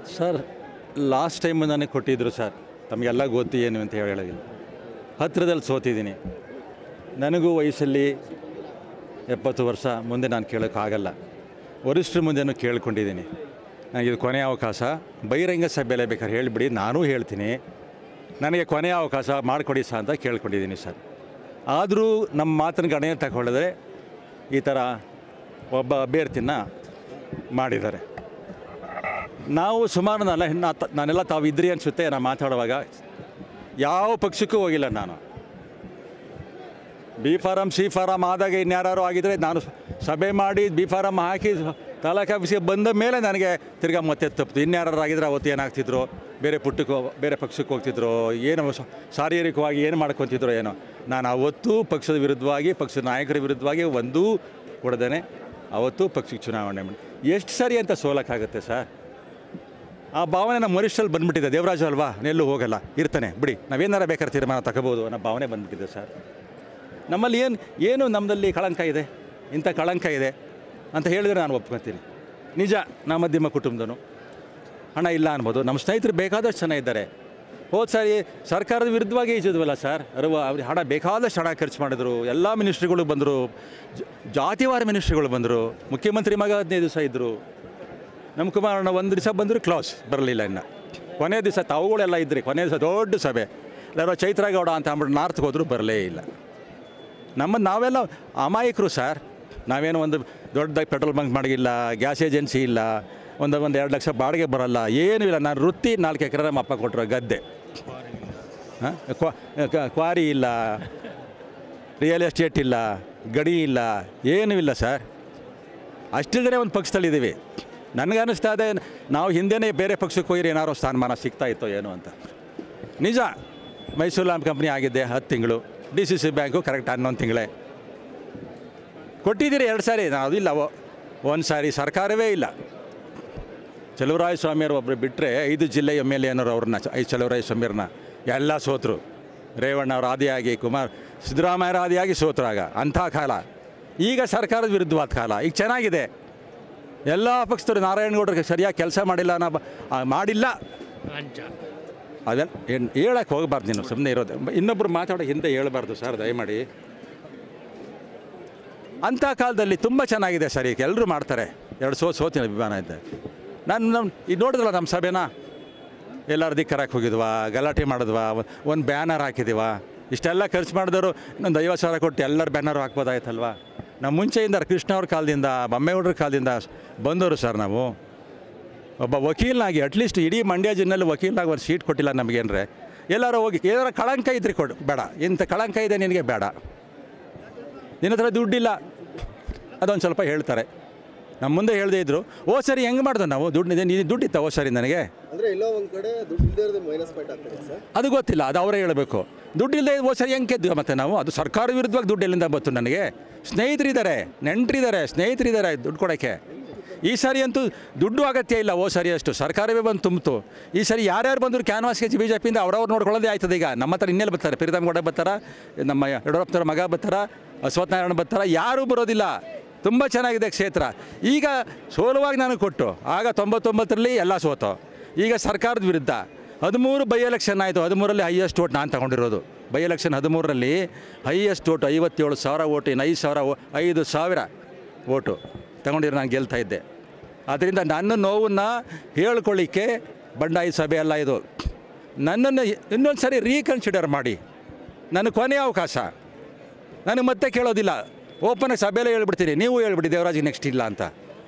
Sir last time ನನಗೆ ಕೊಟ್ಟಿದ್ದರು sir ತಮಗೆಲ್ಲ ಗೊತ್ತು ಏನು ಅಂತ ಹೇಳಿ ಹೇಳೋದಿಲ್ಲ ಹತ್ತಿರದಲ್ಲಿ ಸೋತಿದ್ದೀನಿ ನನಗೂ ವಯಸ್ಸಲ್ಲಿ ಎಪ್ಪತ್ತು ವರ್ಷ ಮುಂದೆ ನಾನು ಕೇಳೋಕ್ಕಾಗಲ್ಲ ವರಿಷ್ಠರ ಮುಂದೆನೂ ಕೇಳ್ಕೊಂಡಿದ್ದೀನಿ ನನಗಿದು ಕೊನೆಯ ಅವಕಾಶ ಬಹಿರಂಗ ಸಭೆಯಲ್ಲೇ ಬೇಕಾದ್ರೆ ಹೇಳಿಬಿಡಿ ನಾನೂ ಹೇಳ್ತೀನಿ ನನಗೆ ಕೊನೆಯ ಅವಕಾಶ ಮಾಡಿಕೊಡಿ ಸಹ ಅಂತ ಕೇಳ್ಕೊಂಡಿದ್ದೀನಿ ಸರ್ ಆದರೂ ನಮ್ಮ ಮಾತನ್ನು ಗಣನೆ ತಗೊಳ್ಳಿದ್ರೆ ಈ ಥರ ಒಬ್ಬ ಅಭ್ಯರ್ಥಿನ ಮಾಡಿದ್ದಾರೆ ನಾವು ಸುಮಾರು ನಾನೆಲ್ಲ ಹೆಣ್ಣು ನಾನೆಲ್ಲ ತಾವು ಇದ್ರಿ ಅನಿಸುತ್ತೆ ನಾನು ಮಾತಾಡುವಾಗ ಯಾವ ಪಕ್ಷಕ್ಕೂ ಹೋಗಿಲ್ಲ ನಾನು ಬಿ ಫಾರಮ್ ಸಿ ಫಾರಮ್ ಆದಾಗ ಇನ್ಯಾರು ಆಗಿದ್ರೆ ನಾನು ಸಭೆ ಮಾಡಿ ಬಿ ಫಾರಮ್ ಹಾಕಿ ತಾಲೂಕು ಆಫೀಸಿಗೆ ಬಂದ ಮೇಲೆ ನನಗೆ ತಿರ್ಗಾ ಮತ್ತೆ ತಪ್ಪಿತು ಇನ್ಯಾರು ಆಗಿದ್ರೆ ಅವತ್ತು ಏನಾಗ್ತಿದ್ರು ಬೇರೆ ಪುಟ್ಟಕ್ಕೆ ಹೋ- ಬೇರೆ ಪಕ್ಷಕ್ಕೆ ಹೋಗ್ತಿದ್ರು ಏನು ಸ- ಶಾರೀರಿಕವಾಗಿ ಏನು ಮಾಡ್ಕೊತಿದ್ರು ಏನೋ ನಾನು ಅವತ್ತೂ ಪಕ್ಷದ ವಿರುದ್ಧವಾಗಿ ಪಕ್ಷದ ನಾಯಕರ ವಿರುದ್ಧವಾಗಿ ಒಂದೂ ಕೊಡದೇನೆ ಅವತ್ತು ಪಕ್ಷಕ್ಕೆ ಚುನಾವಣೆ ಮಾಡಿ ಎಷ್ಟು ಸರಿ ಅಂತ ಸೋಲಕ್ಕಾಗುತ್ತೆ ಸರ್ ಆ ಭಾವನೆ ನಮ್ಮ ವರಿಷ್ಠಲ್ಲಿ ಬಂದ್ಬಿಟ್ಟಿದೆ ದೇವರಾಜು ಅಲ್ವಾ ಎಲ್ಲೂ ಹೋಗಲ್ಲ ಇರ್ತಾನೆ ಬಿಡಿ ನಾವೇನಾರ ಬೇಕಾದ್ರೆ ತೀರ್ಮಾನ ತಗೋಬೋದು ಅನ್ನೋ ಭಾವನೆ ಬಂದ್ಬಿಟ್ಟಿದೆ ಸರ್ ನಮ್ಮಲ್ಲಿ ಏನು ಏನು ನಮ್ಮದಲ್ಲಿ ಕಳಂಕ ಇದೆ ಇಂಥ ಕಳಂಕ ಇದೆ ಅಂತ ಹೇಳಿದ್ರೆ ನಾನು ಒಪ್ಕೊತೀನಿ ನಿಜ ನಾ ಮಧ್ಯಮ ಕುಟುಂಬದನು ಹಣ ಇಲ್ಲ ಅನ್ಬೋದು ನಮ್ಮ ಸ್ನೇಹಿತರು ಬೇಕಾದಷ್ಟು ಜನ ಇದ್ದಾರೆ ಹೋದ ಸಾರಿ ಸರ್ಕಾರದ ವಿರುದ್ಧವಾಗಿ ಈಜಿದ್ವಲ್ಲ ಸರ್ ಅರುವ ಅವ್ರಿಗೆ ಹಣ ಬೇಕಾದಷ್ಟು ಹಣ ಖರ್ಚು ಮಾಡಿದ್ರು ಎಲ್ಲ ಮಿನಿಸ್ಟ್ರಿಗಳು ಬಂದರು ಜ- ಜಾತಿವಾರ ಮಿನಿಸ್ಟ್ರಿಗಳು ಬಂದರು ಮುಖ್ಯಮಂತ್ರಿ ಮಗ ಹದಿನೈದು ದಿವಸ ಇದ್ದರು ನಮ್ಮ ಕುಮಾರಣ್ಣ ಒಂದು ದಿವಸ ಬಂದರೂ ಕ್ಲಾಸ್ ಬರಲಿಲ್ಲ ಇನ್ನು ಕೊನೆ ದಿವಸ ತಾವುಗಳೆಲ್ಲ ಇದ್ರಿ ಕೊನೆ ದಿವಸ ದೊಡ್ಡ ಸಭೆ ಎಲ್ಲರೂ ಚೈತ್ರಗೌಡ ಅಂತ ಅಂದ್ಬಿಟ್ಟು ನಾರ್ತ್ಗೆ ಹೋದರೂ ಬರಲೇ ಇಲ್ಲ ನಮ್ಮ ನಾವೆಲ್ಲ ಅಮಾಯಕರು ಸರ್ ನಾವೇನು ಒಂದು ದೊಡ್ಡದಾಗಿ ಪೆಟ್ರೋಲ್ ಬಂಕ್ ಮಾಡಿಲ್ಲ ಗ್ಯಾಸ್ ಏಜೆನ್ಸಿ ಇಲ್ಲ ಒಂದು ಒಂದು ಎರಡು ಲಕ್ಷ ಬಾಡಿಗೆ ಬರಲ್ಲ ಏನೂ ಇಲ್ಲ ನಾನು ವೃತ್ತಿ ನಾಲ್ಕು ಎಕರೆ ನಮ್ಮ ಅಪ್ಪ ಕೊಟ್ಟರು ಗದ್ದೆ ಹಾಂ ಕ್ವಾರಿ ಇಲ್ಲ ರಿಯಲ್ ಎಸ್ಟೇಟ್ ಇಲ್ಲ ಗಡಿ ಇಲ್ಲ ಏನೂ ಇಲ್ಲ ಸರ್ ಅಷ್ಟಿಲ್ಲದೆ ಒಂದು ಪಕ್ಷದಲ್ಲಿದ್ದೀವಿ ನನಗೆ ಅನ್ನಿಸ್ತಾ ಇದೆ ನಾವು ಹಿಂದೆನೇ ಬೇರೆ ಪಕ್ಷಕ್ಕೆ ಹೋಗಿರಿ ಏನಾರೋ ಸ್ಥಾನಮಾನ ಸಿಗ್ತಾ ಇತ್ತೋ ಏನೋ ಅಂತ ನಿಜ ಮೈಸೂರು ಲ್ಯಾಂಪ್ ಕಂಪ್ನಿ ಆಗಿದ್ದೆ ಹತ್ತು ತಿಂಗಳು D C C bank correct ಹನ್ನೊಂದು ತಿಂಗಳೇ ಕೊಟ್ಟಿದ್ದೀರಿ ಎರಡು ಸಾರಿ ನಾವು ಅದಿಲ್ಲ ಒಂದು ಸಾರಿ ಸರ್ಕಾರವೇ ಇಲ್ಲ ಚಲುವರಾಯ ಸ್ವಾಮಿಯವರು ಒಬ್ಬರು ಬಿಟ್ಟರೆ ಐದು ಜಿಲ್ಲೆ ಎಮ್ ಎಲ್ ಎನವರು ಅವ್ರನ್ನ ಐದು ಚಲುವರಾಯ ಸ್ವಾಮಿಯವ್ರನ್ನ ಎಲ್ಲ ಸೋತರು ರೇವಣ್ಣ ಅವ್ರ ಆದಿಯಾಗಿ ಕುಮಾರ್ ಸಿದ್ದರಾಮಯ್ಯರ ಆದಿಯಾಗಿ ಸೋತರಾಗ ಅಂಥ ಕಾಲ ಈಗ ಸರ್ಕಾರದ ವಿರುದ್ಧವಾದ ಕಾಲ ಈಗ ಚೆನ್ನಾಗಿದೆ ಎಲ್ಲ ಪಕ್ಷದವರು ನಾರಾಯಣಗೌಡರಿಗೆ ಸರಿಯಾಗಿ ಕೆಲಸ ಮಾಡಿಲ್ಲ ಅನ್ನೋ ಬ- ಆ, ಮಾಡಿಲ್ಲ ಅದೆಲ್ಲ ಏನು ಹೇಳಕ್ಕೆ ಹೋಗಬಾರ್ದು ನೀನು ಸುಮ್ಮನೆ ಇರೋದು ಇನ್ನೊಬ್ಬರು ಮಾತಾಡೋ ಹಿಂದೆ ಹೇಳಬಾರ್ದು ಸರ್ ದಯಮಾಡಿ ಅಂಥ ಕಾಲದಲ್ಲಿ ತುಂಬ ಚೆನ್ನಾಗಿದೆ ಸರ್ ಈಗ ಎಲ್ಲರೂ ಮಾಡ್ತಾರೆ ಎರಡು ಸೋ ಸೋತಿನ ಅಭಿಮಾನ ಇದೆ ನಾನು ನಮ್ಮ ಈಗ ನೋಡಿದ್ರಲ್ಲ ನಮ್ಮ ಸಭೆನ ಎಲ್ಲರ ಧಿಕ್ಕರಕ್ಕೆ ಹೋಗಿದ್ವಾ ಗಲಾಟೆ ಮಾಡಿದ್ವಾ ಒಂದು ಬ್ಯಾನರ್ ಹಾಕಿದೀವಾ ಇಷ್ಟೆಲ್ಲ ಖರ್ಚು ಮಾಡಿದವರು ಇನ್ನೊಂದು ಐವತ್ತು ಸಾವಿರ ಕೊಟ್ಟು ಎಲ್ಲರ ಬ್ಯಾನರು ಹಾಕ್ಬೋದಾಯ್ತಲ್ವಾ ನಮ್ಮ ಮುಂಚೆಯಿಂದ ಕೃಷ್ಣ ಅವ್ರ ಕಾಲದಿಂದ ಬೊಮ್ಮೇಗೌಡ್ರ ಕಾಲದಿಂದ ಬಂದವರು ಸರ್ ನಾವು ಒಬ್ಬ ವಕೀಲನಾಗಿ ಅಟ್ಲೀಸ್ಟ್ ಇಡೀ ಮಂಡ್ಯ ಜಿಲ್ಲೆಯಲ್ಲಿ ವಕೀಲನಾಗಿ ಒಂದು ಸೀಟ್ ಕೊಟ್ಟಿಲ್ಲ ನಮಗೇನ್ರೆ ಎಲ್ಲರೂ ಹೋಗಿ ಏನಾರ ಕಳಂಕ ಇದ್ರೆ ಕೊಡು ಬೇಡ ಇಂಥ ಕಳಂಕ ಇದೆ ನಿನಗೆ ಬೇಡ ನಿನ್ನ ಹತ್ರ ದುಡ್ಡಿಲ್ಲ ಅದೊಂದು ಸ್ವಲ್ಪ ಹೇಳ್ತಾರೆ ನಮ್ಮ ಮುಂದೆ ಹೇಳದೇ ಇದ್ರು ಓ ಸರಿ ಹೆಂಗೆ ಮಾಡ್ದು ನಾವು ದುಡ್ಡು ನೀನು ದುಡ್ಡಿತ್ತ ಓ ಸರಿ ನನಗೆ ಅಂದ್ರೆ ಎಲ್ಲೋ ಒಂದ್ ಕಡೆ ದುಡ್ಡು ಇಲ್ಲದೆ ಇರೋದು ಮೈನಸ್ ಪಾಯಿಂಟ್ ಆಗ್ತದೆ ಸರ್ ಅದು ಗೊತ್ತಿಲ್ಲ ಅದು ಅವರೇ ಹೇಳಬೇಕು ದುಡ್ಡು ಇಲ್ಲದೆ ಓ ಸರಿ ಹೆಂಗೆ ಗೆದ್ದು ಮತ್ತೆ ನಾವು ಅದು ಸರ್ಕಾರ ವಿರುದ್ಧವಾಗಿ ದುಡ್ಡು ಎಲ್ಲಿಂದ ಬಂತು ನನಗೆ ಸ್ನೇಹಿತರಿದ್ದಾರೆ ನೆಂಟರಿದ್ದಾರೆ ಸ್ನೇಹಿತರಿದ್ದಾರೆ ದುಡ್ಡು ಕೊಡೋಕ್ಕೆ ಈ ಸಾರಿ ಅಂತೂ ದುಡ್ಡು ಅಗತ್ಯ ಇಲ್ಲ ಓ ಸರಿ ಅಷ್ಟು ಸರ್ಕಾರವೇ ಬಂದು ತುಂಬಿತು ಈ ಸರಿ ಯಾರ್ಯಾರು ಬಂದರು ಕ್ಯಾನ್ವಾಸ್ಗೆ ಬಿ ಜೆ ಪಿಯಿಂದ ಅವ್ರವ್ರು ನೋಡ್ಕೊಳ್ಳೋದೇ ಆಯ್ತದೆ ಈಗ ನಮ್ಮ ಹತ್ರ ಇನ್ನೆಲ್ಲಿ ಬರ್ತಾರೆ ಪ್ರೀತಮ್ಗೌಡ ಬರ್ತಾರ ನಮ್ಮ ಯಡಿಯೂರಪ್ಪನವ್ರ ಮಗ ಬರ್ತಾರ ಅಶ್ವತ್ಥನಾರಾಯಣ ಬರ್ತಾರ ಯಾರೂ ಬರೋದಿಲ್ಲ ತುಂಬ ಚೆನ್ನಾಗಿದೆ ಕ್ಷೇತ್ರ ಈಗ ಸೋಲುವಾಗಿ ನನಗೆ ಕೊಟ್ಟು ಆಗ ತೊಂಬತ್ತೊಂಬತ್ತರಲ್ಲಿ ಎಲ್ಲ ಸೋತು ಈಗ ಸರ್ಕಾರದ ವಿರುದ್ಧ ಹದಿಮೂರು ಬೈ ಎಲೆಕ್ಷನ್ ಆಯಿತು ಹದಿಮೂರಲ್ಲಿ ಹೈಯೆಸ್ಟ್ ಓಟ್ ನಾನು ತಗೊಂಡಿರೋದು ಬೈ ಎಲೆಕ್ಷನ್ ಹದಿಮೂರರಲ್ಲಿ ಹೈಯೆಸ್ಟ್ ಓಟು ಐವತ್ತೇಳು ಸಾವಿರ ಓಟು ಇನ್ನು ಐದು ಸಾವಿರ ಓ- ಐದು ಸಾವಿರ ಓಟು ತಗೊಂಡಿರೋ ನಾನು ಗೆಲ್ತಾ ಇದ್ದೆ ಆದ್ದರಿಂದ ನನ್ನ ನೋವನ್ನು ಹೇಳ್ಕೊಳ್ಳಿಕ್ಕೆ ಬಂಡಾಯಿ ಸಭೆ ಅಲ್ಲ ಇದು ನನ್ನನ್ನು ಇನ್ನೊಂದು ಸರಿ ರೀಕನ್ಸಿಡರ್ ಮಾಡಿ ನನ್ನ ಕೊನೆಯ ಅವಕಾಶ ನನಗೆ ಮತ್ತೆ ಕೇಳೋದಿಲ್ಲ ಓಪನ್ ಸಭೆಯಲ್ಲೇ ಹೇಳ್ಬಿಡ್ತೀನಿ ನೀವು ಹೇಳ್ಬಿಡಿ ದೇವರಾಜ್ ನೆಕ್ಸ್ಟ್ ಇಲ್ಲ ಅಂತ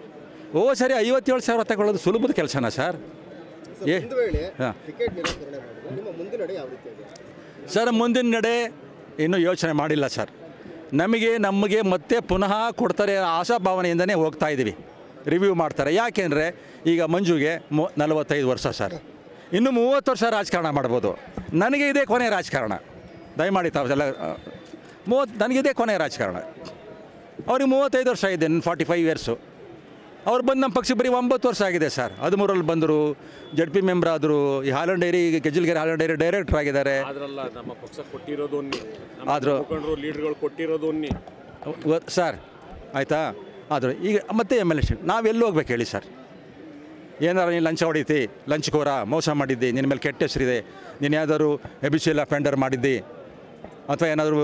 ಓ ಸರಿ ಐವತ್ತೇಳು ಸಾವಿರ ತಗೊಳ್ಳೋದು ಸುಲಭದ ಕೆಲಸನಾ ಸರ್ ಏ ಒಂದು ವೇಳೆ ಹಾಂ ಟಿಕೆಟ್ ನಿರಾಕರಣೆ ಮಾಡಿದ್ರೆ ನಿಮ್ಮ ಮುಂದಿನ ನಡೆ ಯಾವ ರೀತಿ ಇದೆ ಸರ್ ಮುಂದಿನ ನಡೆ ಇನ್ನೂ ಯೋಚನೆ ಮಾಡಿಲ್ಲ ಸರ್ ನಮಗೆ ನಮಗೆ ಮತ್ತೆ ಪುನಃ ಕೊಡ್ತಾರೆ ಆಶಾಭಾವನೆಯಿಂದನೇ ಹೋಗ್ತಾ ಇದ್ದೀವಿ ರಿವ್ಯೂ ಮಾಡ್ತಾರೆ ಯಾಕೆಂದರೆ ಈಗ ಮಂಜುಗೆ ಮು ನಲವತ್ತೈದು ವರ್ಷ ಸರ್ ಇನ್ನು ಮೂವತ್ತು ವರ್ಷ ರಾಜಕಾರಣ ಮಾಡ್ಬೋದು ನನಗೆ ಇದೇ ಕೊನೆ ರಾಜಕಾರಣ ದಯಮಾಡಿ ತಾವೆಲ್ಲ ಮೂವತ್ತು ನನಗಿದೇ ಕೊನೆ ರಾಜಕಾರಣ ಅವ್ರಿಗೆ ಮೂವತ್ತೈದು ವರ್ಷ ಇದೆ ಫಾರ್ಟಿ ಫೈವ್ ಇಯರ್ಸು ಅವ್ರು ಬಂದು ನಮ್ಮ ಪಕ್ಷ ಬರೀ ಒಂಬತ್ತು ವರ್ಷ ಆಗಿದೆ ಸರ್ ಹದಿಮೂರಲ್ಲಿ ಬಂದರು ಜಡ್ ಪಿ ಮೆಂಬರ್ ಆದರು ಈ ಹಾಲನ್ ಡೈರಿ ಗೆಜ್ಜಲ್ಗೆರೆ ಹಾಲನ್ ಡೈರಿ ಡೈರೆಕ್ಟರ್ ಆಗಿದ್ದಾರೆ ಆದ್ರಲ್ಲ ನಮ್ಮ ಪಕ್ಷ ಕೊಟ್ಟಿರೋದು ಅನ್ನಿ ನಮ್ಮ ಆದ್ರೂ- ಮುಖಂಡರು ಲೀಡರ್ಗಳು ಕೊಟ್ಟಿರೋದು ಅನ್ನಿ ವ- ಸರ್ ಆಯಿತಾ ಆದರು ಈಗ ಮತ್ತೆ ಎಮ್ ಎಲ್ ಎ ನಾವೆಲ್ಲಿ ಹೋಗ್ಬೇಕು ಹೇಳಿ ಸರ್ ಏನಾರು ನೀನು ಲಂಚ ಹೊಡಿತಿ ಲಂಚ್ಕೋರ ಮೋಸ ಮಾಡಿದ್ದಿ ನಿನ್ನ ಮೇಲೆ ಕೆಟ್ಟ ಹೆಸರಿದೆ ನೀನು ಯಾವ್ದಾದ್ರು ಎಬಿಸಿಎಲ್ ಅಫೆಂಡರ್ ಮಾಡಿದ್ದಿ ಅಥವಾ ಏನಾದರೂ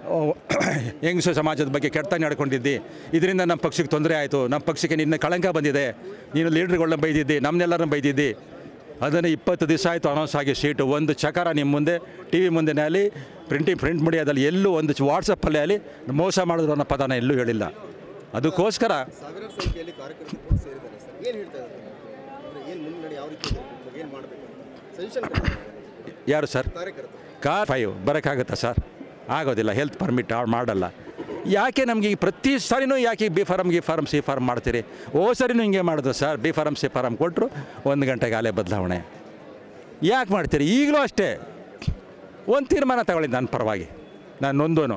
ಹೆಂಗಸು ಸಮಾಜದ ಬಗ್ಗೆ ಕೆಟ್ಟದಾಗಿ ನಡ್ಕೊಂಡಿದ್ದಿ ಇದರಿಂದ ನಮ್ಮ ಪಕ್ಷಕ್ಕೆ ತೊಂದರೆ ಆಯಿತು ನಮ್ಮ ಪಕ್ಷಕ್ಕೆ ನಿನ್ನ ಕಳಂಕ ಬಂದಿದೆ ನೀನು ಲೀಡ್ರ್ಗಳನ್ನ ಬೈದಿದ್ದಿ ನಮ್ಮನ್ನೆಲ್ಲರನ್ನ ಬೈದಿದ್ದಿ ಅದನ್ನು ಇಪ್ಪತ್ತು ದಿವಸ ಆಯಿತು ಅನೌನ್ಸ್ ಆಗಿ ಶೀಟು ಒಂದು ಚಕಾರ ನಿಮ್ಮ ಮುಂದೆ ಟಿ ವಿ ಮುಂದೆನೇ ಆಗಲಿ ಪ್ರಿಂಟಿಂಗ್ ಪ್ರಿಂಟ್ ಮೀಡಿಯಾದಲ್ಲಿ ಎಲ್ಲೂ ಒಂದು ವಾಟ್ಸಪ್ಪಲ್ಲೇ ಆಗಲಿ ಮೋಸ ಮಾಡಿದ್ರು ಅನ್ನೋ ಪದನ ಎಲ್ಲೂ ಹೇಳಿಲ್ಲ ಅದಕ್ಕೋಸ್ಕರ ಸಾವಿರಾರು ಸಂಖ್ಯೆಯಲ್ಲಿ ಕಾರ್ಯಕರ್ತರು ಕೂಡ ಸೇರಿದ್ದಾರೆ ಸರ್ ಏನು ಹೇಳ್ತಾ ಇದ್ದಾರೆ ಅಂದರೆ ಏನು ಮುನ್ನಡೆ ಯಾವ ರೀತಿ ಇದೆ ಏನು ಮಾಡಬೇಕು ಅಂತ ಸಜೆಷನ್ ಯಾರು ಸರ್ ಕಾರ್ಯಕರ್ತರು ಕಾರ್ ಫೈವ್ ಬರೋಕ್ಕಾಗುತ್ತಾ ಸರ್ ಆಗೋದಿಲ್ಲ ಹೆಲ್ತ್ ಪರ್ಮಿಟ್ ಮಾಡಲ್ಲ ಯಾಕೆ ನಮಗೆ ಈ ಪ್ರತಿ ಸಾರಿನೂ ಯಾಕೆ ಬಿ ಫಾರಮ್ ಗಿ ಫಾರಮ್ ಸಿ ಫಾರಮ್ ಮಾಡ್ತೀರಿ ಓ ಸರಿನೂ ಹಿಂಗೆ ಮಾಡಿದ್ರು sir B form C form ಕೊಟ್ಟರು ಒಂದು ಗಂಟೆಗೆ ಆಲೇ ಬದಲಾವಣೆ ಯಾಕೆ ಮಾಡ್ತೀರಿ ಈಗಲೂ ಅಷ್ಟೇ ಒಂದು ತೀರ್ಮಾನ ತಗೊಳ್ಳಿ ನನ್ನ ಪರವಾಗಿ ನಾನು ನೊಂದೋನು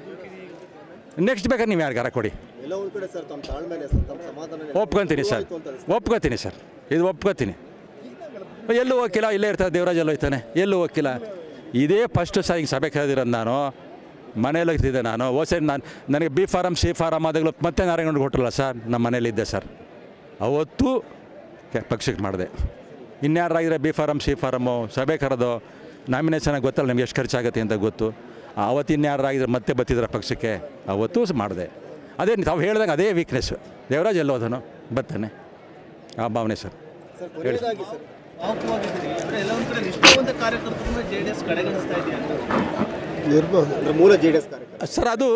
ನೆಕ್ಸ್ಟ್ ಬೇಕಾದ್ರೆ ನೀವು ಯಾರಿಗಾರ ಕೊಡಿ ಎಲ್ಲ ಒಂದು ಕಡೆ ಸರ್ ತಮ್ಮ ತಾಳ್ಮೆನೆ ಸರ್ ತಮ್ಮ ಸಮಾಧಾನ ಒಪ್ಕೊತೀನಿ ಸರ್ ಒಪ್ಕೋತೀನಿ ಸರ್ ಇದು ಒಪ್ಕೋತೀನಿ ಎಲ್ಲೂ ಹೋಗಿಲ್ಲ ಇಲ್ಲೇ ಇರ್ತಾರೆ ದೇವರಾಜ್ ಎಲ್ಲ ಹೋಯ್ತಾನೆ ಎಲ್ಲೂ ಹೋಗಿಲ್ಲ ಇದೇ ಫಸ್ಟ್ ಸಹ ಹಿಂಗೆ ಸಭೆ ಕರೆದಿರೋದು ನಾನು ಮನೇಲಿ ಇರ್ತಿದ್ದೆ ನಾನು ಓಸೆ ನಾನು ನನಗೆ ಬಿ ಫಾರಮ್ ಸಿ ಫಾರಮ್ ಆದಾಗಲೂ ಮತ್ತೆ ನಾರಾಯಣ ಕೊಟ್ಟರಲ್ಲ ಸರ್ ನಮ್ಮ ಮನೇಲಿದ್ದೆ ಸರ್ ಅವತ್ತು ಕೆ- ಪಕ್ಷಕ್ಕೆ ಮಾಡಿದೆ ಇನ್ಯಾರಾಗಿದ್ರೆ ಬಿ ಫಾರಮ್ ಸಿ ಫಾರಮು ಸಭೆ ಕರೆದು ನಾಮಿನೇಷನ್ ಗೊತ್ತಲ್ಲ ನಿಮ್ಗೆ ಎಷ್ಟು ಖರ್ಚಾಗುತ್ತೆ ಅಂತ ಗೊತ್ತು ಅವತ್ತು ಇನ್ಯಾರಾಗಿದ್ರೆ ಮತ್ತೆ ಬತ್ತಿದ್ರ ಪಕ್ಷಕ್ಕೆ ಅವತ್ತು ಮಾಡಿದೆ ಅದೇ ತಾವು ಹೇಳ್ದಂಗೆ ಅದೇ ವೀಕ್ನೆಸ್ಸು ದೇವರಾಜ್ ಎಲ್ಲೋದನು ಬರ್ತಾನೆ ಆ ಭಾವನೆ ಸರ್ ಸರ್ ಕೊನೆಯದಾಗಿ ಸರ್ ಭಾವುಕವಾಗಿದ್ದೀರಿ ಅಂದರೆ ಎಲ್ಲ ಒಂದು ಕಡೆ ನಿಷ್ಠಾವಂತ ಕಾರ್ಯಕರ್ತರನ್ನ ಜೆ ಡಿ ಎಸ್ ಕಡೆಗಣಿಸ್ತಾ ಇದೆಯಾ ಅಂತ ಇರ್ಬೋದು ಅಂದರೆ ಮೂಲ ಜೆ ಡಿ ಎಸ್ ಕಾರ್ಯಕರ್ತರು ಸರ್ ಅದು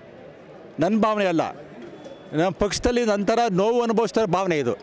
ನನ್ನ ಭಾವನೆ ಅಲ್ಲ ನಮ್ಮ ಪಕ್ಷದಲ್ಲಿ ನಂತರ ನೋವು ಅನುಭವಿಸ್ತಾರ ಭಾವನೆ ಇದು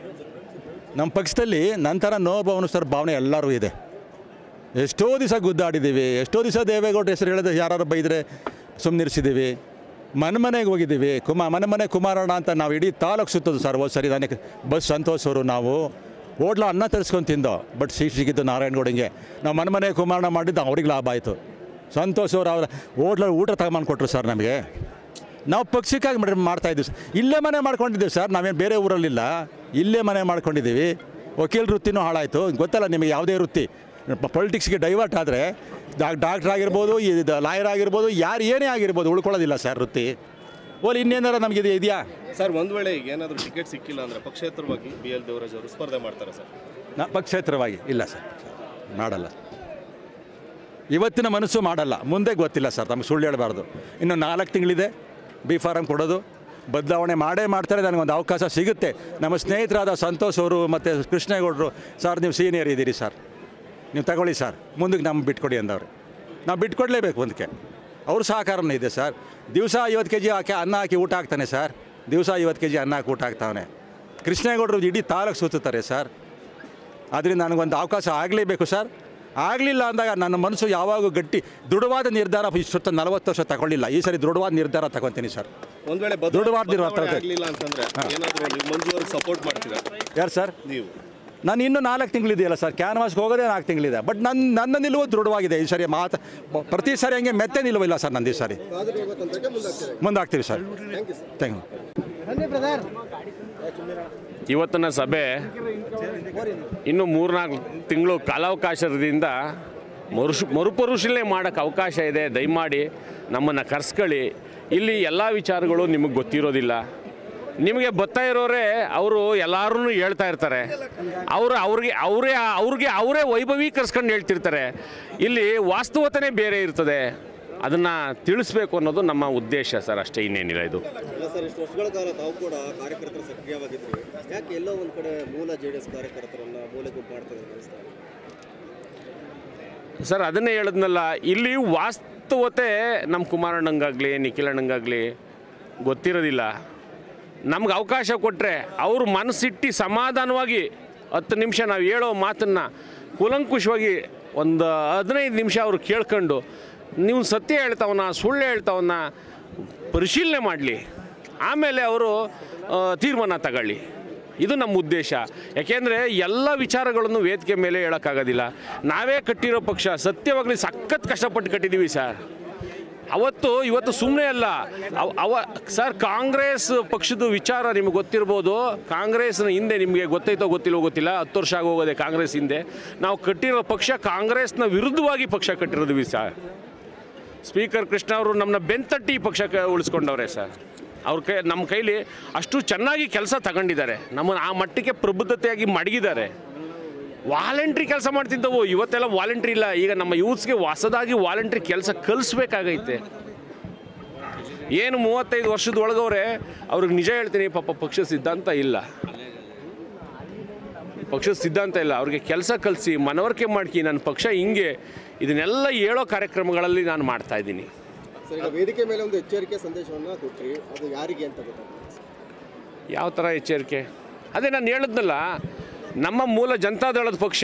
ನಮ್ಮ ಪಕ್ಷದಲ್ಲಿ ನಂತರ ನೋವು ಅನುಭವಿಸ್ತಾರ ಭಾವನೆ ಎಲ್ಲರೂ ಇದೆ ಎಷ್ಟೋ ದಿವಸ ಗುದ್ದಾಡಿದ್ದೀವಿ ಎಷ್ಟೋ ದಿವಸ ದೇವೇಗೌಡ ಹೆಸರು ಹೇಳಿದ್ರೆ ಯಾರು ಬೈದರೆ ಸುಮ್ಮನಿರಿಸಿದ್ದೀವಿ ಮನೆ ಮನೆಗೆ ಹೋಗಿದ್ದೀವಿ ಕುಮಾ ಮನೆ ಮನೆ ಕುಮಾರಣ್ಣ ಅಂತ ನಾವು ಇಡೀ ತಾಲೂಕು ಸುತ್ತೋದು ಸರ್ ಹೋದ್ ಸರಿ ನನಗೆ ಬಸ್ ಸಂತೋಷ್ ಅವರು ನಾವು ಹೋಟ್ಲ ಅನ್ನ ತರಿಸ್ಕೊಂಡು ತಿಂದೋ ಬಟ್ ಸೀಟ್ ಸಿಕ್ಕಿದ್ದು ನಾರಾಯಣಗೌಡಂಗೆ ನಾವು ಮನೆ ಮನೆ ಕುಮಾರಣ್ಣ ಮಾಡಿದ್ದು ಅವ್ರಿಗೆ ಲಾಭ ಆಯಿತು ಸಂತೋಷ್ ಅವರು ಅವ್ರ ಹೋಟ್ಲಲ್ಲಿ ಊಟ ತಗೊಂಬಂದು ಕೊಟ್ಟರು ಸರ್ ನಮಗೆ ನಾವು ಪಕ್ಷಕ್ಕಾಗಿ ಮಾಡಿ ಮಾಡ್ತಾಯಿದ್ದೀವಿ ಸರ್ ಇಲ್ಲೇ ಮನೆ ಮಾಡ್ಕೊಂಡಿದ್ದೀವಿ ಸರ್ ನಾವೇನು ಬೇರೆ ಊರಲ್ಲಿಲ್ಲ ಇಲ್ಲೇ ಮನೆ ಮಾಡ್ಕೊಂಡಿದ್ದೀವಿ ವಕೀಲ ವೃತ್ತಿನೂ ಹಾಳಾಯಿತು ಗೊತ್ತಲ್ಲ ನಿಮಗೆ ಯಾವುದೇ ವೃತ್ತಿ ಪೊಲಿಟಿಕ್ಸ್ಗೆ ಡೈವರ್ಟ್ ಆದರೆ ಡಾಕ್ಟ್ರ್ ಆಗಿರ್ಬೋದು ಇದು ಲಾಯರ್ ಆಗಿರ್ಬೋದು ಯಾರು ಏನೇ ಆಗಿರ್ಬೋದು ಉಳ್ಕೊಳ್ಳೋದಿಲ್ಲ ಸರ್ ವೃತ್ತಿ ಓಲಿ ಇನ್ನೇನಾರ ನಮಗೆ ಇದು ಇದೆಯಾ ಸರ್ ಒಂದು ವೇಳೆ ಈಗ ಏನಾದರೂ ಟಿಕೆಟ್ ಸಿಕ್ಕಿಲ್ಲ ಅಂದರೆ ಪಕ್ಷೇತರವಾಗಿ ಬಿ ಎಲ್ ದೇವರಾಜ್ ಅವರು ಸ್ಪರ್ಧೆ ಮಾಡ್ತಾರೆ ಸರ್ ನಾ ಪಕ್ಷೇತರವಾಗಿ ಇಲ್ಲ ಸರ್ ಮಾಡಲ್ಲ ಇವತ್ತಿನ ಮನಸ್ಸು ಮಾಡಲ್ಲ ಮುಂದೆ ಗೊತ್ತಿಲ್ಲ ಸರ್ ತಮಗೆ ಸುಳ್ಳು ಹೇಳಬಾರ್ದು ಇನ್ನು ನಾಲ್ಕು ತಿಂಗಳಿದೆ ಬಿ ಫಾರಮ್ ಕೊಡೋದು ಬದಲಾವಣೆ ಮಾಡೇ ಮಾಡ್ತಾರೆ ನನಗೊಂದು ಅವಕಾಶ ಸಿಗುತ್ತೆ ನಮ್ಮ ಸ್ನೇಹಿತರಾದ ಸಂತೋಷ್ ಅವರು ಮತ್ತು ಕೃಷ್ಣೇಗೌಡರು ಸರ್ ನೀವು ಸೀನಿಯರ್ ಇದ್ದೀರಿ ಸರ್ ನೀವು ತಗೊಳ್ಳಿ ಸರ್ ಮುಂದಕ್ಕೆ ನಮ್ಗೆ ಬಿಟ್ಕೊಡಿ ಅಂದವ್ರು ನಾವು ಬಿಟ್ಕೊಡ್ಲೇಬೇಕು ಒಂದಕ್ಕೆ ಅವ್ರ ಸಹಕಾರನೂ ಇದೆ ಸರ್ ದಿವಸ ಐವತ್ತು ಕೆ ಜಿ ಹಾಕಿ ಅನ್ನ ಹಾಕಿ ಊಟ ಹಾಕ್ತಾನೆ ಸರ್ ದಿವಸ ಐವತ್ತು ಕೆ ಜಿ ಅನ್ನ ಹಾಕಿ ಊಟ ಹಾಕ್ತಾವನೆ ಕೃಷ್ಣೇಗೌಡರು ಇಡೀ ತಾಲೂಕು ಸುತ್ತುತ್ತಾರೆ ಸರ್ ಆದ್ದರಿಂದ ನನಗೊಂದು ಅವಕಾಶ ಆಗಲೇಬೇಕು ಸರ್ ಆಗಲಿಲ್ಲ ಅಂದಾಗ ನನ್ನ ಮನಸ್ಸು ಯಾವಾಗೂ ಗಟ್ಟಿ ದೃಢವಾದ ನಿರ್ಧಾರ ಇಷ್ಟೊತ್ತು ನಲವತ್ತು ವರ್ಷ ತಗೊಳ್ಳಿಲ್ಲ ಈ ಸರಿ ದೃಢವಾದ ನಿರ್ಧಾರ ತಗೊತೀನಿ ಸರ್ ಒಂದು ವೇಳೆ ದುಡ್ಡು ಬದಲಾವಣೆ ಆಗಲಿಲ್ಲ ಅಂತಂದ್ರೆ ಏನಾದರೂ ನೀವು ಮಂಜು ಅವ್ರಿಗೆ ಸಪೋರ್ಟ್ ಮಾಡ್ತೀರಾ ಯಾರು ಸರ್ ನೀವು ನಾನು ಇನ್ನೂ ನಾಲ್ಕು ತಿಂಗಳಿದೆಯಲ್ಲ ಸರ್ ಕ್ಯಾನ್ವಾಸ್ಗೆ ಹೋಗೋದೇ ನಾಲ್ಕು ತಿಂಗಳಿದೆ ಬಟ್ ನನ್ನ ನನ್ನ ನಿಲುವು ದೃಢವಾಗಿದೆ ಈ ಸರಿ ಮಾತು ಪ್ರತಿ ಸಾರಿ ಹಂಗೆ ಮೆತ್ತೆ ನಿಲುವಿಲ್ಲ ಸರ್ ನಂದು ಈ ಸಾರಿ ಕಾದು ಹೋಗೋ ತಂತ್ರಕ್ಕೆ ಮುಂದಾಗ್ತಾರೆ ಮುಂದಾಗ್ತೀವಿ sir thank you sir thank you ಇವತ್ತಿನ ಸಭೆ ಇನ್ನು ಮೂರ್ನಾಲ್ಕು ತಿಂಗಳು ಕಾಲಾವಕಾಶದಿಂದ ಮರುಶ್ ಮರುಪರಿಶೀಲನೆ ಮಾಡೋಕ್ಕೆ ಅವಕಾಶ ಇದೆ ದಯಮಾಡಿ ನಮ್ಮನ್ನು ಕರೆಸ್ಕೊಳ್ಳಿ ಇಲ್ಲಿ ಎಲ್ಲ ವಿಚಾರಗಳು ನಿಮಗೆ ಗೊತ್ತಿರೋದಿಲ್ಲ ನಿಮಗೆ ಗೊತ್ತಾ ಇರೋರೇ ಅವರು ಎಲ್ಲರೂ ಹೇಳ್ತಾ ಇರ್ತಾರೆ ಅವರು ಅವ್ರಿಗೆ ಅವರೇ ಅವ್ರಿಗೆ ಅವರೇ ವೈಭವೀಕರಿಸ್ಕೊಂಡು ಹೇಳ್ತಿರ್ತಾರೆ ಇಲ್ಲಿ ವಾಸ್ತವತೆನೇ ಬೇರೆ ಇರ್ತದೆ ಅದನ್ನು ತಿಳಿಸ್ಬೇಕು ಅನ್ನೋದು ನಮ್ಮ ಉದ್ದೇಶ ಸರ್ ಅಷ್ಟೇ ಇನ್ನೇನಿಲ್ಲ ಇದು ಇಲ್ಲ ಸರ್ ಇಷ್ಟು ವರ್ಷಗಳ ಕಾಲ ತಾವು ಕೂಡ ಕಾರ್ಯಕರ್ತರು ಸಕ್ರಿಯವಾಗಿದ್ರಿ ಯಾಕೆ ಎಲ್ಲೋ ಒಂದು ಕಡೆ ಮೂಲ ಜೆ ಡಿ ಎಸ್ ಕಾರ್ಯಕರ್ತರನ್ನ ಮೂಲೆ ಗುಂಪು ಮಾಡ್ತಾ ಇದ್ದಾರೆ ಅನಿಸ್ತಾ ಇದೆ? ಸರ್ ಅದನ್ನೇ ಹೇಳಿದ್ನಲ್ಲ ಇಲ್ಲಿ ವಾಸ್ತವತೆ ನಮ್ಮ ಕುಮಾರಣ್ಣಂಗಾಗಲಿ ನಿಖಿಲಣ್ಣಂಗಾಗಲಿ ಗೊತ್ತಿರೋದಿಲ್ಲ ನಮ್ಗೆ ಅವಕಾಶ ಕೊಟ್ಟರೆ ಅವರು ಮನಸ್ಸಿಟ್ಟು ಸಮಾಧಾನವಾಗಿ ಹತ್ತು ನಿಮಿಷ ನಾವು ಹೇಳೋ ಮಾತನ್ನು ಕೂಲಂಕುಷವಾಗಿ ಒಂದು ಹದಿನೈದು ನಿಮಿಷ ಅವರು ಕೇಳ್ಕೊಂಡು ನೀವು ಸತ್ಯ ಹೇಳ್ತಾವನ್ನ ಸುಳ್ಳು ಹೇಳ್ತಾವನ್ನ ಪರಿಶೀಲನೆ ಮಾಡಲಿ ಆಮೇಲೆ ಅವರು ಆ, ತೀರ್ಮಾನ ತಗೊಳ್ಳಿ ಇದು ನಮ್ಮ ಉದ್ದೇಶ ಯಾಕೆಂದರೆ ಎಲ್ಲ ವಿಚಾರಗಳನ್ನು ವೇದಿಕೆ ಮೇಲೆ ಹೇಳೋಕ್ಕಾಗೋದಿಲ್ಲ ನಾವೇ ಕಟ್ಟಿರೋ ಪಕ್ಷ ಸತ್ಯವಾಗಲಿ ಸಖತ್ ಕಷ್ಟಪಟ್ಟು ಕಟ್ಟಿದ್ದೀವಿ ಸರ್ ಅವತ್ತು ಇವತ್ತು ಸುಮ್ಮನೆ ಅಲ್ಲ ಅವ- ಅವ ಸರ್ ಕಾಂಗ್ರೆಸ್ ಪಕ್ಷದ ವಿಚಾರ ನಿಮ್ಗೆ ಗೊತ್ತಿರ್ಬೋದು ಕಾಂಗ್ರೆಸ್ನ ಹಿಂದೆ ನಿಮಗೆ ಗೊತ್ತೈತೋ ಗೊತ್ತಿಲ್ಲೋ ಗೊತ್ತಿಲ್ಲ ಹತ್ತು ವರ್ಷ ಆಗೋಗೋದೆ ಕಾಂಗ್ರೆಸ್ ಹಿಂದೆ ನಾವು ಕಟ್ಟಿರೋ ಪಕ್ಷ ಕಾಂಗ್ರೆಸ್ನ ವಿರುದ್ಧವಾಗಿ ಪಕ್ಷ ಕಟ್ಟಿರೋದ್ವಿ ಸರ್ ಸ್ಪೀಕರ್ ಕೃಷ್ಣ ಅವರು ನಮ್ಮನ್ನ ಬೆಂತಟ್ಟಿ ಪಕ್ಷಕ್ಕೆ ಉಳಿಸ್ಕೊಂಡವ್ರೆ ಸರ್ ಅವ್ರ ಕೈ ನಮ್ಮ ಕೈಲಿ ಅಷ್ಟು ಚೆನ್ನಾಗಿ ಕೆಲಸ ತಗೊಂಡಿದ್ದಾರೆ ನಮ್ಮನ್ನು ಆ ಮಟ್ಟಕ್ಕೆ ಪ್ರಬುದ್ಧತೆಯಾಗಿ ಮಡಗಿದ್ದಾರೆ ವಾಲಂಟ್ರಿ ಕೆಲಸ ಮಾಡ್ತಿದ್ದವು ಇವತ್ತೆಲ್ಲ ವಾಲಂಟ್ರಿ ಇಲ್ಲ ಈಗ ನಮ್ಮ ಯೂತ್ಸ್ಗೆ ಹೊಸದಾಗಿ ವಾಲಂಟ್ರಿ ಕೆಲಸ ಕಲಿಸ್ಬೇಕಾಗೈತೆ ಏನು ಮೂವತ್ತೈದು ವರ್ಷದ ಒಳಗವ್ರೆ ಅವ್ರಿಗೆ ನಿಜ ಹೇಳ್ತೀನಿ ಪಾಪ ಪಕ್ಷ ಸಿದ್ಧಾಂತ ಇಲ್ಲ ಪಕ್ಷದ ಸಿದ್ಧಾಂತ ಇಲ್ಲ ಅವ್ರಿಗೆ ಕೆಲಸ ಕಲಿಸಿ ಮನವರಿಕೆ ಮಾಡ್ಕಿ ನನ್ನ ಪಕ್ಷ ಹಿಂಗೆ ಇದನ್ನೆಲ್ಲ ಹೇಳೋ ಕಾರ್ಯಕ್ರಮಗಳಲ್ಲಿ ನಾನು ಮಾಡ್ತಾ ಇದ್ದೀನಿ ಸರ್ ಈಗ ವೇದಿಕೆ ಮೇಲೆ ಒಂದು ಎಚ್ಚರಿಕೆ ಸಂದೇಶವನ್ನು ಕೊಟ್ರಿ ಅದು ಯಾರಿಗೆ ಅಂತ ಗೊತ್ತಾಗ್ತದೆ ಯಾವ ಥರ ಎಚ್ಚರಿಕೆ ಅದೇ ನಾನು ಹೇಳಿದ್ನಲ್ಲ ನಮ್ಮ ಮೂಲ ಜನತಾದಳದ ಪಕ್ಷ